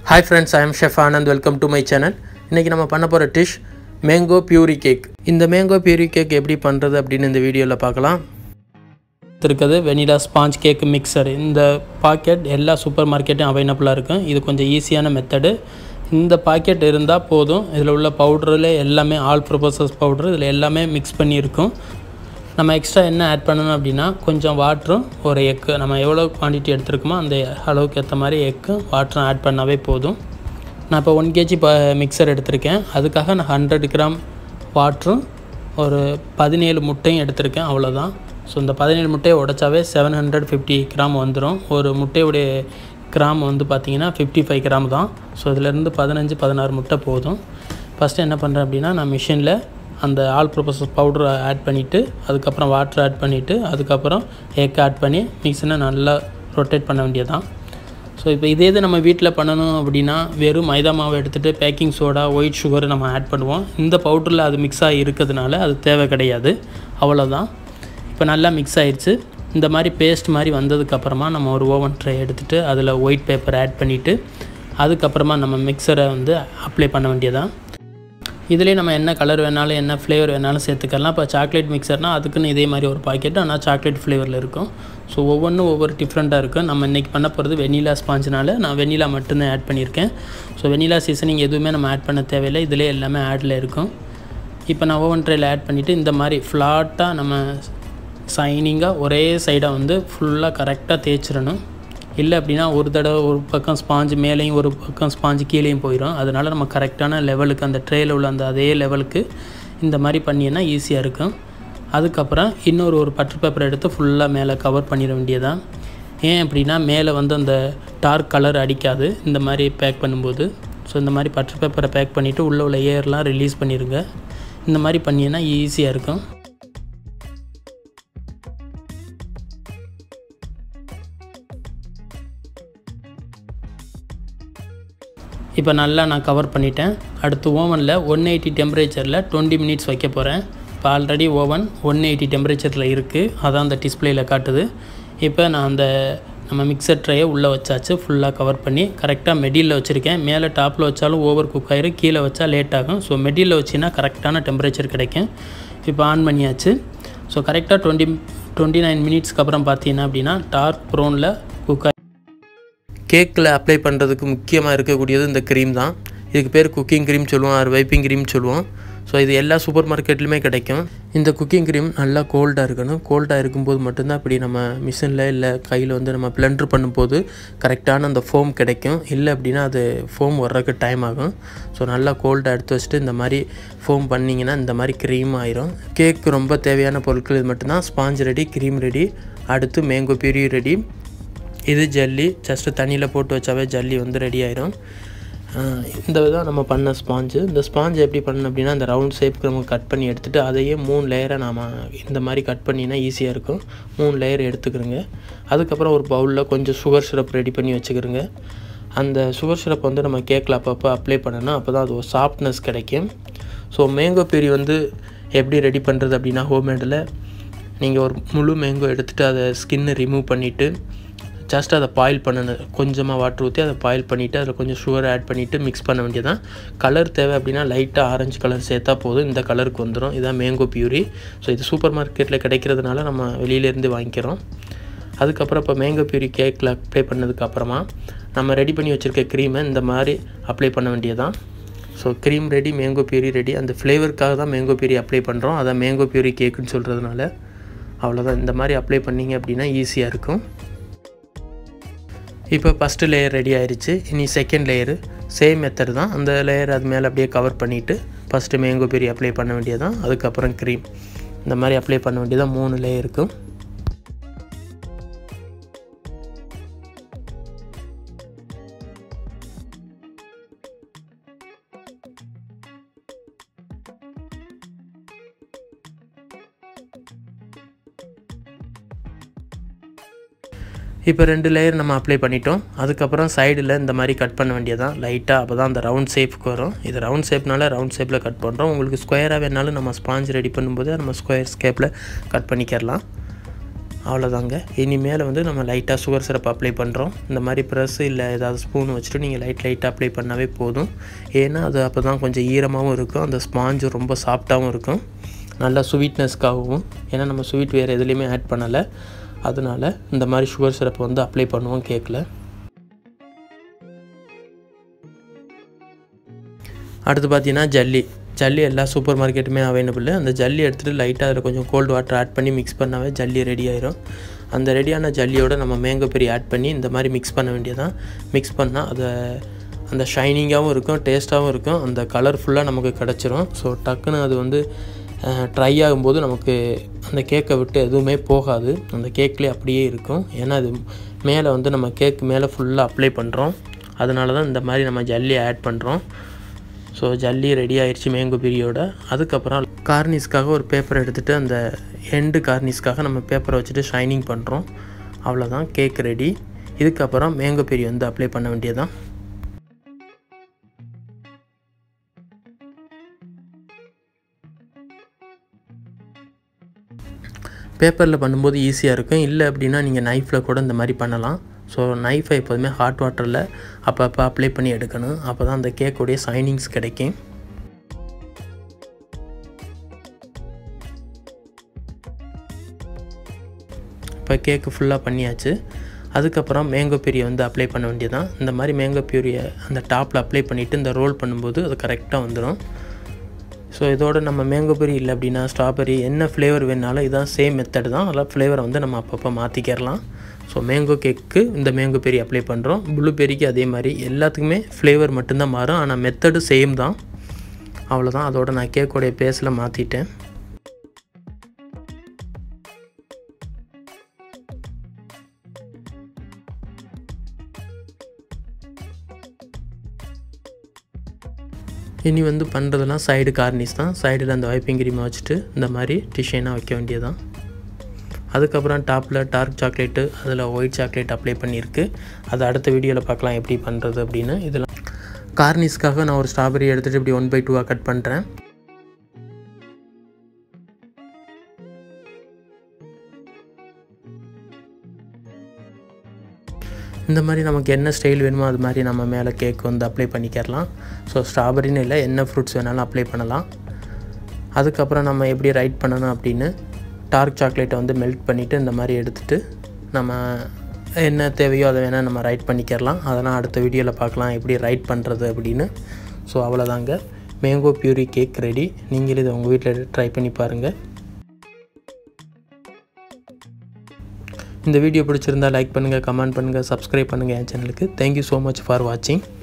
hi friends I am chef Anand welcome to my channel இன்றைக்கி நம்ம பண்ண போகிற டிஷ் மேங்கோ பியூரி கேக் இந்த மேங்கோ பியூரி கேக் எப்படி பண்ணுறது அப்படின்னு இந்த வீடியோவில் பார்க்கலாம் இருக்குது வெனிலா ஸ்பாஞ்ச் கேக் மிக்சர் இந்த பாக்கெட் எல்லா சூப்பர் மார்க்கெட்டும் அவைலபிளாக இருக்கும் இது கொஞ்சம் ஈஸியான மெத்தடு இந்த பாக்கெட் இருந்தால் போதும் இதில் உள்ள பவுடரில் எல்லாமே ஆல் ப்ரொபோசஸ் பவுடர் இதில் எல்லாமே மிக்ஸ் பண்ணியிருக்கும் நம்ம எக்ஸ்ட்ரா என்ன ஆட் பண்ணணும் அப்படின்னா கொஞ்சம் வாட்டரும் ஒரு எக்கு நம்ம எவ்வளோ குவான்டிட்டி எடுத்துருக்கோமோ அந்த அளவுக்கு ஏற்ற மாதிரி எக்கும் வாட்டரும் ஆட் பண்ணாவே போதும் நான் இப்போ ஒன் கேஜி இப்போ மிக்சர் எடுத்திருக்கேன் அதுக்காக நான் ஹண்ட்ரட் கிராம் வாட்டரும் ஒரு பதினேழு முட்டையும் எடுத்திருக்கேன் அவ்வளோதான் ஸோ இந்த பதினேழு முட்டையை உடைச்சாவே செவன் ஹண்ட்ரட் ஃபிஃப்டி கிராம் வந்துடும் ஒரு முட்டையுடைய கிராம் வந்து பார்த்திங்கன்னா ஃபிஃப்டி ஃபைவ் கிராம் தான் ஸோ இதிலேருந்து பதினஞ்சு பதினாறு முட்டை போதும் ஃபஸ்ட்டு என்ன பண்ணுறேன் அப்படின்னா நான் மிஷினில் அந்த ஆல் ப்ரொபோசஸ் பவுடர் ஆட் பண்ணிவிட்டு அதுக்கப்புறம் வாட்டர் ஆட் பண்ணிவிட்டு அதுக்கப்புறம் எக் ஆட் பண்ணி மிக்ஸினை நல்லா ரொட்டேட் பண்ண வேண்டியதான் ஸோ இப்போ இதே இது நம்ம வீட்டில் பண்ணணும் அப்படின்னா வெறும் மைதா மாவை எடுத்துகிட்டு பேக்கிங் சோடா ஒயிட் சுகர் நம்ம ஆட் பண்ணுவோம் இந்த பவுடரில் அது மிக்ஸ் ஆகி இருக்கிறதுனால அது தேவை கிடையாது அவ்வளோதான் இப்போ நல்லா மிக்ஸ் ஆயிடுச்சு இந்த மாதிரி பேஸ்ட் மாதிரி வந்ததுக்கப்புறமா நம்ம ஒரு ஓவன் ட்ரை எடுத்துகிட்டு அதில் ஒயிட் பேப்பர் ஆட் பண்ணிவிட்டு அதுக்கப்புறமா நம்ம மிக்சரை வந்து அப்ளை பண்ண வேண்டியதான் இதிலே நம்ம என்ன கலர் வேணாலும் என்ன ஃப்ளேவர் வேணாலும் சேர்த்துக்கலாம் இப்போ சாக்லேட் மிக்சர்னால் அதுக்குன்னு இதே மாதிரி ஒரு பாக்கெட் ஆனால் சாக்லேட் ஃப்ளேவரில் இருக்கும் ஸோ ஒவ்வொன்றும் ஒவ்வொரு டிஃப்ரெண்ட்டாக இருக்கும் நம்ம இன்றைக்கி பண்ண போகிறது வெனிலா ஸ்பாஞ்சினால நான் வெனிலா மட்டும்தான் ஆட் பண்ணியிருக்கேன் ஸோ வெனிலா சீசனிங் எதுவுமே நம்ம ஆட் பண்ண தேவையில்லை இதிலே எல்லாமே ஆடில் இருக்கும் இப்போ நான் ஓவன் ட்ரையில் ஆட் பண்ணிவிட்டு இந்த மாதிரி ஃப்ளாட்டாக நம்ம சைனிங்காக ஒரே சைடாக வந்து ஃபுல்லாக கரெக்டாக தேய்ச்சிடணும் இல்லை அப்படின்னா ஒரு தடவை ஒரு பக்கம் ஸ்பாஞ்சு மேலேயும் ஒரு பக்கம் ஸ்பாஞ்சு கீழேயும் போயிடும் அதனால் நம்ம கரெக்டான லெவலுக்கு அந்த ட்ரேயில் உள்ள அந்த அதே லெவலுக்கு இந்த மாதிரி பண்ணினா ஈஸியாக இருக்கும் அதுக்கப்புறம் இன்னொரு ஒரு பட்டர் பேப்பர் எடுத்து ஃபுல்லாக மேலே கவர் பண்ணிட வேண்டியதான் ஏன் அப்படின்னா மேலே வந்து அந்த டார்க் கலர் அடிக்காது இந்த மாதிரி பேக் பண்ணும்போது ஸோ இந்த மாதிரி பட்டர் பேப்பரை பேக் பண்ணிவிட்டு உள்ளே உள்ள ஏர்லாம் ரிலீஸ் பண்ணிடுங்க இந்த மாதிரி பண்ணினா ஈஸியாக இருக்கும் இப்போ நல்லா நான் கவர் பண்ணிட்டேன் அடுத்து ஓவனில் ஒன் எயிட்டி டெம்பரேச்சரில் டுவெண்ட்டி மினிட்ஸ் வைக்க போகிறேன் இப்போ ஆல்ரெடி ஓவன் ஒன் எயிட்டி டெம்பரேச்சரில் இருக்குது அதான் அந்த டிஸ்பிளேயில் காட்டுது இப்போ நான் அந்த நம்ம மிக்சர் ட்ரையை உள்ளே வச்சாச்சு ஃபுல்லாக கவர் பண்ணி கரெக்டாக மெடியில் வச்சுருக்கேன் மேலே டாப்பில் வச்சாலும் ஓவர் குக் ஆயிரும் கீழே வச்சா லேட் ஆகும் ஸோ மெடியில் வச்சின்னா கரெக்டான டெம்பரேச்சர் கிடைக்கும் இப்போ ஆன் பண்ணியாச்சு ஸோ கரெக்டாக டுவெண்ட்டி டுவெண்ட்டி நைன் மினிட்ஸ்க்கு அப்புறம் பார்த்தீங்கன்னா அப்படின்னா டார்க் ப்ரௌனில் குக் கேக்கில் அப்ளை பண்ணுறதுக்கு முக்கியமாக இருக்கக்கூடியது இந்த க்ரீம் தான் இதுக்கு பேர் குக்கிங் க்ரீம் சொல்லுவோம் ஆர் வைப்பிங் க்ரீம் சொல்லுவோம் ஸோ இது எல்லா சூப்பர் மார்க்கெட்லையுமே கிடைக்கும் இந்த குக்கிங் க்ரீம் நல்லா கோல்டாக இருக்கணும் கோல்டாக இருக்கும்போது மட்டும்தான் இப்படி நம்ம மிஷினில் இல்லை கையில் வந்து நம்ம பிளெண்டர் பண்ணும்போது கரெக்டான அந்த ஃபோம் கிடைக்கும் இல்லை அப்படின்னா அது ஃபோம் வர்றதுக்கு டைம் ஆகும் ஸோ நல்லா கோல்டாக எடுத்து வச்சுட்டு இந்த மாதிரி ஃபோம் பண்ணிங்கன்னா இந்த மாதிரி க்ரீம் ஆயிரும் கேக்கு ரொம்ப தேவையான பொருட்கள் இது மட்டும்தான் ஸ்பாஞ்ச் ரெடி க்ரீம் ரெடி அடுத்து மேங்கோ பியூரி ரெடி இது ஜல்லி ஜஸ்ட்டு தண்ணியில் போட்டு வச்சாவே ஜல்லி வந்து ரெடி ஆயிரும் இந்த தான் நம்ம பண்ண ஸ்பாஞ்சு இந்த ஸ்பாஞ்ச் எப்படி பண்ணணும் அப்படின்னா அந்த ரவுண்ட் ஷேப்புக்கு நம்ம கட் பண்ணி எடுத்துகிட்டு அதையே மூணு லேயரை நாம் இந்த மாதிரி கட் பண்ணினா ஈஸியாக இருக்கும் மூணு லேயர் எடுத்துக்கிறோங்க அதுக்கப்புறம் ஒரு பவுலில் கொஞ்சம் சுகர் சிரப் ரெடி பண்ணி வச்சுக்கிறோங்க அந்த சுகர் சிரப் வந்து நம்ம கேக்கில் அப்பப்போ அப்ளை பண்ணணும் அப்போ தான் அது ஒரு சாஃப்ட்னஸ் கிடைக்கும் ஸோ மேங்கோ பெரி வந்து எப்படி ரெடி பண்ணுறது அப்படின்னா ஹோம்மேடில் நீங்கள் ஒரு முழு மேங்கோ எடுத்துகிட்டு அதை ஸ்கின்னை ரிமூவ் பண்ணிவிட்டு ஜஸ்ட் அதை பாயில் பண்ணணும் கொஞ்சமாக வாட்டர் ஊற்றி அதை பாயில் பண்ணிவிட்டு அதில் கொஞ்சம் சுகர் ஆட் பண்ணிவிட்டு மிக்ஸ் பண்ண வேண்டியதான் கலர் தேவை அப்படின்னா லைட்டாக ஆரஞ்சு கலர் சேர்த்தா போதும் இந்த கலருக்கு வந்துடும் இதான் மேங்கோ பியூரி ஸோ இது சூப்பர் மார்க்கெட்டில் கிடைக்கிறதுனால நம்ம வெளியிலேருந்து வாங்கிக்கிறோம் அதுக்கப்புறம் இப்போ மேங்கோ பியூரி கேக்கில் அப்ளை பண்ணதுக்கப்புறமா நம்ம ரெடி பண்ணி வச்சுருக்க க்ரீமை இந்த மாதிரி அப்ளை பண்ண வேண்டியதான் so cream ready mango puree ready அந்த ஃப்ளேவருக்காக தான் மேங்கோ பியூரி அப்ளை பண்ணுறோம் அதான் மேங்கோ பியூரி கேக்குன்னு சொல்கிறதுனால அவ்வளோதான் இந்த மாதிரி அப்ளை பண்ணிங்க அப்படின்னா ஈஸியாக இருக்கும் இப்போ ஃபஸ்ட்டு லேயர் ரெடி ஆயிடுச்சு இனி செகண்ட் லேயரு சேம் மெத்தட் தான் அந்த லேயர் அது மேலே அப்படியே கவர் பண்ணிவிட்டு ஃபஸ்ட்டு மேங்கோ பெரி அப்ளை பண்ண வேண்டியதான் அதுக்கப்புறம் க்ரீம் இந்த மாதிரி அப்ளை பண்ண வேண்டியதான் மூணு லேயருக்கும் இப்போ ரெண்டு லேயர் நம்ம அப்ளை பண்ணிட்டோம் அதுக்கப்புறம் சைடில் இந்த மாதிரி கட் பண்ண வேண்டியதான் லைட்டாக அப்போ தான் அந்த ரவுண்ட் ஷேப்புக்கு வரும் இது ரவுண்ட் ஷேப்னால ரவுண்ட் ஷேப்பில் கட் பண்ணுறோம் உங்களுக்கு ஸ்கொயராக வேணாலும் நம்ம ஸ்பாஞ்ச் ரெடி பண்ணும்போது நம்ம ஸ்கொயர் ஸ்கேப்பில் கட் பண்ணிக்கிறலாம் அவ்வளோதாங்க இனிமேல் வந்து நம்ம லைட்டாக சுகர் சிரப் அப்ளை பண்ணுறோம் இந்த மாதிரி ப்ரெஸ் இல்லை ஏதாவது ஸ்பூன் வச்சுட்டு நீங்கள் லைட் லைட்டாக அப்ளை பண்ணாவே போதும் ஏன்னா அது அப்போ தான் கொஞ்சம் ஈரமாகவும் இருக்கும் அந்த ஸ்பாஞ்சு ரொம்ப சாஃப்டாகவும் இருக்கும் நல்லா ஸ்வீட்னஸ்க்காகவும் ஏன்னா நம்ம ஸ்வீட் வேறு எதுலேயுமே ஆட் பண்ணலை அதனால் இந்த மாதிரி சுகர் சிரப் வந்து அப்ளை பண்ணுவோம் கேக்கில் அடுத்து பார்த்தீங்கன்னா ஜல்லி ஜல்லி எல்லா சூப்பர் மார்க்கெட்டுமே அவைலபிள் அந்த ஜல்லி எடுத்துகிட்டு லைட்டாக அதில் கொஞ்சம் கோல்டு வாட்டர் ஆட் பண்ணி மிக்ஸ் பண்ணாவே ஜல்லி ரெடி ஆயிரும் அந்த ரெடியான ஜல்லியோட நம்ம மேங்கோ பெரி ஆட் பண்ணி இந்த மாதிரி மிக்ஸ் பண்ண வேண்டியதான் மிக்ஸ் பண்ணால் அதை அந்த ஷைனிங்காகவும் இருக்கும் டேஸ்ட்டாகவும் இருக்கும் அந்த கலர்ஃபுல்லாக நமக்கு கிடச்சிரும் ஸோ டக்குன்னு அது வந்து ட்ரை ஆகும்போது நமக்கு அந்த கேக்கை விட்டு எதுவுமே போகாது அந்த கேக்லேயே அப்படியே இருக்கும் ஏன்னா அது மேலே வந்து நம்ம கேக் மேலே ஃபுல்லாக அப்ளை பண்ணுறோம் அதனால தான் இந்த மாதிரி நம்ம ஜல்லி ஆட் பண்ணுறோம் ஸோ ஜல்லி ரெடி ஆயிடுச்சு மேங்கோ பிரியோட அதுக்கப்புறம் கார்னிஸ்க்காக ஒரு பேப்பர் எடுத்துகிட்டு அந்த எண்டு கார்னிஸ்க்காக நம்ம பேப்பரை வச்சுட்டு ஷைனிங் பண்ணுறோம் அவ்வளோதான் கேக் ரெடி இதுக்கப்புறம் மேங்கோ பிரி வந்து அப்ளை பண்ண வேண்டியதான் பேப்பரில் பண்ணும்போது ஈஸியாக இருக்கும் இல்லை அப்படின்னா நீங்கள் நைஃப்பில் கூட இந்த மாதிரி பண்ணலாம் ஸோ நைஃபை எப்போதுமே ஹாட் வாட்டரில் அப்பப்போ அப்ளை பண்ணி எடுக்கணும் அப்போ தான் அந்த கேக்குடைய சைனிங்ஸ் கிடைக்கும் இப்போ கேக்கு ஃபுல்லாக பண்ணியாச்சு அதுக்கப்புறம் மேங்கோ பியூரியை வந்து அப்ளை பண்ண வேண்டியதான் இந்த மாதிரி மேங்கோ பியூரியை அந்த டாப்பில் அப்ளை பண்ணிவிட்டு இந்த ரோல் பண்ணும்போது அது கரெக்டாக வந்துடும் ஸோ இதோட நம்ம மேங்கோ பெரி இல்லை அப்படின்னா ஸ்ட்ராபெரி என்ன ஃப்ளேவர் வேணாலும் இதான் சேம் மெத்தட் தான் அதில் ஃப்ளேவரை வந்து நம்ம அப்பப்போ மாற்றிக்கிறலாம் ஸோ மேங்கோ கேக்கு இந்த மேங்கோ பெரி அப்ளை பண்ணுறோம் ப்ளூபெரிக்கு அதே மாதிரி எல்லாத்துக்குமே ஃப்ளேவர் மட்டும்தான் மாறும் ஆனால் மெத்தடு சேம் தான் அவ்வளோதான் அதோட நான் கேக்கோடைய பேஸில் மாற்றிட்டேன் இனி வந்து பண்ணுறதெல்லாம் சைடு கார்னிஸ் தான் சைடில் அந்த வைப்பிங் கிரீமை வச்சுட்டு இந்த மாதிரி டிஷைனாக வைக்க வேண்டியதான் அதுக்கப்புறம் டாப்பில் டார்க் சாக்லேட்டு அதில் ஒயிட் சாக்லேட் அப்ளை பண்ணியிருக்கு அது அடுத்த வீடியோவில் பார்க்கலாம் எப்படி பண்ணுறது அப்படின்னு இதெல்லாம் கார்னிஸ்க்காக நான் ஒரு ஸ்ட்ராபெரி எடுத்துகிட்டு இப்படி ஒன் பை டூவாக கட் பண்ணுறேன் இந்த மாதிரி நமக்கு என்ன ஸ்டைல் வேணுமோ அது மாதிரி நம்ம மேலே கேக் வந்து அப்ளை பண்ணிக்கிறலாம் ஸோ ஸ்ட்ராபெரின்னு இல்லை என்ன ஃப்ரூட்ஸ் வேணாலும் அப்ளை பண்ணலாம் அதுக்கப்புறம் நம்ம எப்படி ரைட் பண்ணணும் அப்படின்னு டார்க் சாக்லேட்டை வந்து மெல்ட் பண்ணிவிட்டு இந்த மாதிரி எடுத்துகிட்டு நம்ம என்ன தேவையோ அதை வேணால் நம்ம ரைட் பண்ணிக்கிறலாம் அதெல்லாம் அடுத்த வீடியோவில் பார்க்கலாம் எப்படி ரைட் பண்ணுறது அப்படின்னு ஸோ அவ்வளோதாங்க மேங்கோ பியூரி கேக் ரெடி நீங்களும் இதை உங்கள் வீட்டில் ட்ரை பண்ணி பாருங்கள் இந்த வீடியோ பிடிச்சிருந்தால் லைக் பண்ணுங்கள் கமெண்ட் பண்ணுங்கள் சப்ஸ்கிரைப் பண்ணுங்கள் என் சேனலுக்கு தேங்க்யூ ஸோ மச் ஃபார் வாட்சிங்